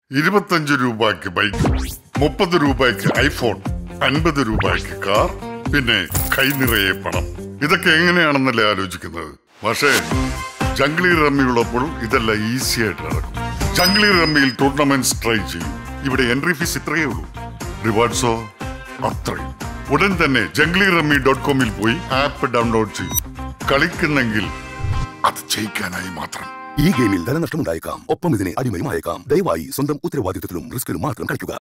ഇരുപത്തഞ്ച് രൂപയ്ക്ക് ബൈക്ക് മുപ്പത് രൂപയ്ക്ക് ഐഫോൺ അൻപത് രൂപയ്ക്ക് കാർ പിന്നെ കൈ നിറയെ പണം ഇതൊക്കെ എങ്ങനെയാണെന്നല്ലേ ആലോചിക്കുന്നത് പക്ഷേ ജംഗ്ലി റമ്മി ഉള്ളപ്പോൾ ഇതെല്ലാം ഈസി ആയിട്ട് നടക്കും ജംഗ്ലി റമ്മിയിൽ ടൂർണമെന്റ്സ് ട്രൈ ചെയ്യും ഇവിടെ എൻട്രി ഫീസ് ഇത്രയേ ഉള്ളൂ റിവാർഡ്സോ അത്രയും ഉടൻ തന്നെ ജംഗ്ലി റമ്മി ഡോട്ട് കോമിൽ പോയി ആപ്പ് ഡൗൺലോഡ് ചെയ്യും കളിക്കുന്നെങ്കിൽ അത് ജയിക്കാനായി മാത്രം ഈ ഗെയിമിൽ ധനനഷ്ടമുണ്ടായേക്കാം ഒപ്പം ഇതിനെ അടിമയുമായേക്കാം ദയവായി സ്വന്തം ഉത്തരവാദിത്വത്തിലും റിസ്കിലും മാത്രം കളിക്കുക